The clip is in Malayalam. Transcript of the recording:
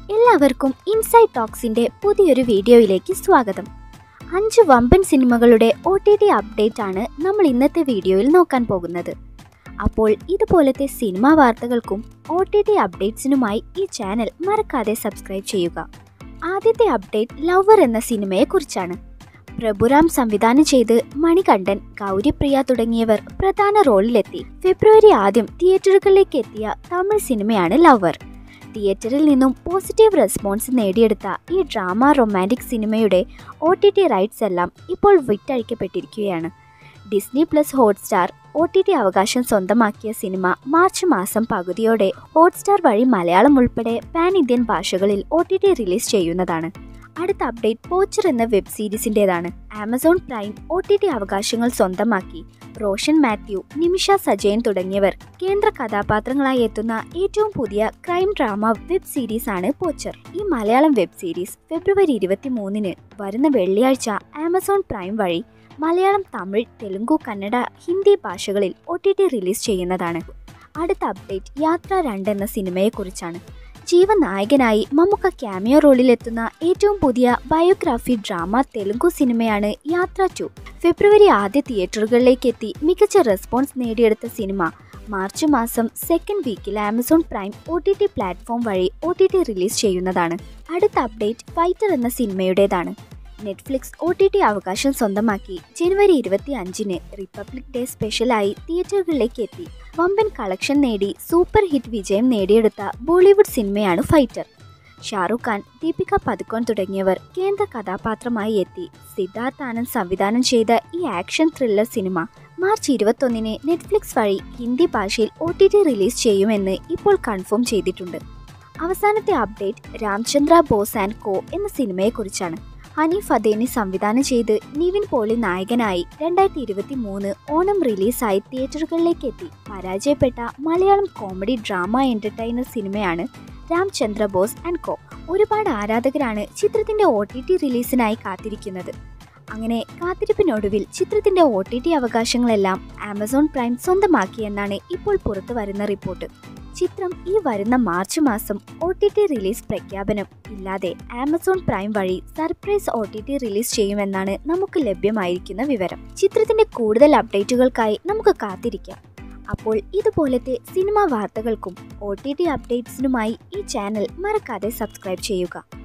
എല്ലാവർക്കും ഇൻസൈഡ് ടോക്സിന്റെ പുതിയൊരു വീഡിയോയിലേക്ക് സ്വാഗതം അഞ്ച് വമ്പൻ സിനിമകളുടെ ഒ ടി ടി അപ്ഡേറ്റ് ആണ് നമ്മൾ ഇന്നത്തെ വീഡിയോയിൽ നോക്കാൻ പോകുന്നത് അപ്പോൾ ഇതുപോലത്തെ സിനിമാ വാർത്തകൾക്കും ഒ ടി ടി അപ്ഡേറ്റ്സിനുമായി ഈ ചാനൽ മറക്കാതെ സബ്സ്ക്രൈബ് ചെയ്യുക ആദ്യത്തെ അപ്ഡേറ്റ് ലവർ എന്ന സിനിമയെക്കുറിച്ചാണ് പ്രഭുറാം സംവിധാനം ചെയ്ത് മണികണ്ഠൻ ഗൗരിപ്രിയ തുടങ്ങിയവർ പ്രധാന റോളിലെത്തി ഫെബ്രുവരി ആദ്യം തിയേറ്ററുകളിലേക്ക് എത്തിയ തമിഴ് സിനിമയാണ് ലവർ തിയേറ്ററിൽ നിന്നും പോസിറ്റീവ് റെസ്പോൺസ് നേടിയെടുത്ത ഈ ഡ്രാമ റൊമാൻറ്റിക് സിനിമയുടെ ഒ ടി ടി റൈറ്റ്സ് എല്ലാം ഇപ്പോൾ വിറ്റഴിക്കപ്പെട്ടിരിക്കുകയാണ് Disney plus Hotstar O T T അവകാശം സ്വന്തമാക്കിയ സിനിമ മാർച്ച് മാസം പകുതിയോടെ ഹോട്ട്സ്റ്റാർ വഴി മലയാളം ഉൾപ്പെടെ പാൻ ഇന്ത്യൻ ഭാഷകളിൽ ഒ ടി ടി റിലീസ് ചെയ്യുന്നതാണ് അടുത്ത അപ്ഡേറ്റ് പോച്ചർ എന്ന വെബ് സീരീസിൻ്റെതാണ് Amazon Prime O T T അവകാശങ്ങൾ സ്വന്തമാക്കി റോഷൻ മാത്യു നിമിഷ സജയൻ തുടങ്ങിയവർ കേന്ദ്ര കഥാപാത്രങ്ങളായി എത്തുന്ന ഏറ്റവും പുതിയ ക്രൈം ഡ്രാമ വെബ് സീരീസ് ആണ് പോച്ചർ ഈ മലയാളം വെബ് സീരീസ് ഫെബ്രുവരി ഇരുപത്തി മൂന്നിന് വരുന്ന വെള്ളിയാഴ്ച ആമസോൺ പ്രൈം വഴി മലയാളം തമിഴ് തെലുങ്കു കന്നഡ ഹിന്ദി ഭാഷകളിൽ ഒ ടി ടി റിലീസ് ചെയ്യുന്നതാണ് അടുത്ത അപ്ഡേറ്റ് യാത്ര രണ്ട് എന്ന സിനിമയെക്കുറിച്ചാണ് ജീവനായകനായി മമ്മൂക്ക ക്യാമിയോ റോളിലെത്തുന്ന ഏറ്റവും പുതിയ ബയോഗ്രാഫി ഡ്രാമ തെലുങ്കു സിനിമയാണ് യാത്ര ടു ഫെബ്രുവരി ആദ്യ തിയേറ്ററുകളിലേക്ക് എത്തി മികച്ച റെസ്പോൺസ് നേടിയെടുത്ത സിനിമ മാർച്ച് മാസം സെക്കൻഡ് വീക്കിൽ Amazon Prime O T T platform വഴി ഒ ടി ടി റിലീസ് ചെയ്യുന്നതാണ് അടുത്ത അപ്ഡേറ്റ് ഫൈറ്റർ എന്ന സിനിമയുടേതാണ് നെറ്റ്ഫ്ലിക്സ് ഒ ടി ടി അവകാശം സ്വന്തമാക്കി ജനുവരി ഇരുപത്തി അഞ്ചിന് റിപ്പബ്ലിക് ഡേ സ്പെഷ്യലായി തിയേറ്ററുകളിലേക്ക് എത്തി വമ്പൻ കളക്ഷൻ നേടി സൂപ്പർ ഹിറ്റ് വിജയം നേടിയെടുത്ത ബോളിവുഡ് സിനിമയാണ് ഫൈറ്റർ ഷാറുഖ് ഖാൻ ദീപിക പതുക്കോൺ തുടങ്ങിയവർ കേന്ദ്ര കഥാപാത്രമായി എത്തി സിദ്ധാർത്ഥ് ആനന്ദ് സംവിധാനം ചെയ്ത ഈ ആക്ഷൻ ത്രില്ലർ സിനിമ മാർച്ച് ഇരുപത്തൊന്നിന് നെറ്റ്ഫ്ലിക്സ് വഴി ഹിന്ദി ഭാഷയിൽ ഒ ടി ടി റിലീസ് ചെയ്യുമെന്ന് ഇപ്പോൾ കൺഫേം ചെയ്തിട്ടുണ്ട് അവസാനത്തെ update Ramchandra Boss and Co എന്ന സിനിമയെക്കുറിച്ചാണ് ഹനീഫ് അദേനി സംവിധാനം ചെയ്ത് നിവിൻ പോളി നായകനായി രണ്ടായിരത്തി ഇരുപത്തി മൂന്ന് ഓണം റിലീസായി തിയേറ്ററുകളിലേക്ക് എത്തി പരാജയപ്പെട്ട മലയാളം കോമഡി ഡ്രാമ എന്റർടൈനർ സിനിമയാണ് രാംചന്ദ്ര ബോസ് ആൻഡ് കോ ഒരുപാട് ആരാധകരാണ് ചിത്രത്തിന്റെ ഒ ടി ടി റിലീസിനായി കാത്തിരിക്കുന്നത് അങ്ങനെ കാത്തിരിപ്പിനൊടുവിൽ ചിത്രത്തിന്റെ ഒ ടി ടി അവകാശങ്ങളെല്ലാം ആമസോൺ പ്രൈം സ്വന്തമാക്കിയെന്നാണ് ഇപ്പോൾ പുറത്തു വരുന്ന റിപ്പോർട്ട് ചിത്രം ഈ വരുന്ന മാർച്ച് മാസം ഒ ടി ടി റിലീസ് പ്രഖ്യാപനം ഇല്ലാതെ ആമസോൺ പ്രൈം വഴി surprise O T T release ചെയ്യുമെന്നാണ് നമുക്ക് ലഭ്യമായിരിക്കുന്ന വിവരം ചിത്രത്തിന്റെ കൂടുതൽ അപ്ഡേറ്റുകൾക്കായി നമുക്ക് കാത്തിരിക്കാം അപ്പോൾ ഇതുപോലത്തെ സിനിമാ വാർത്തകൾക്കും ഒ ടി ടി അപ്ഡേറ്റ്സിനുമായി ഈ ചാനൽ മറക്കാതെ സബ്സ്ക്രൈബ് ചെയ്യുക